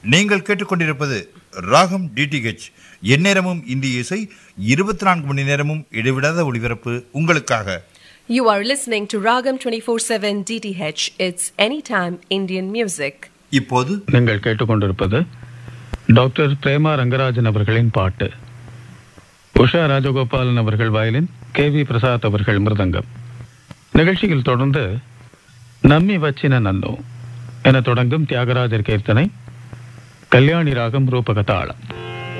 நீங்கள் கேட்டுக்கொண்டிருப்பது ராகம் டிடிஹெச் எந்நேரமும் இந்திய இசை இருபத்தி நான்கு மணி நேரமும் இடைவிடாத ஒளிபரப்பு உங்களுக்காக You are listening to Ragam 24/7 DTH. It's anytime Indian music. இப்போது நீங்கள் கேட்டுக்கொண்டிருப்பது டாக்டர் பிரேமா ரங்கராஜன் அவர்களின் பாட்டு உஷா ராஜகோபாலன் அவர்கள் வயலின் கே வி பிரசாத் அவர்கள் மிருதங்கம் நிகழ்ச்சியில் தொடர்ந்து நம்மி வச்சின நன்னோ என தொடங்கும் தியாகராஜர் கீர்த்தனை கல்யாணி ராகம் ரூபக தாளம்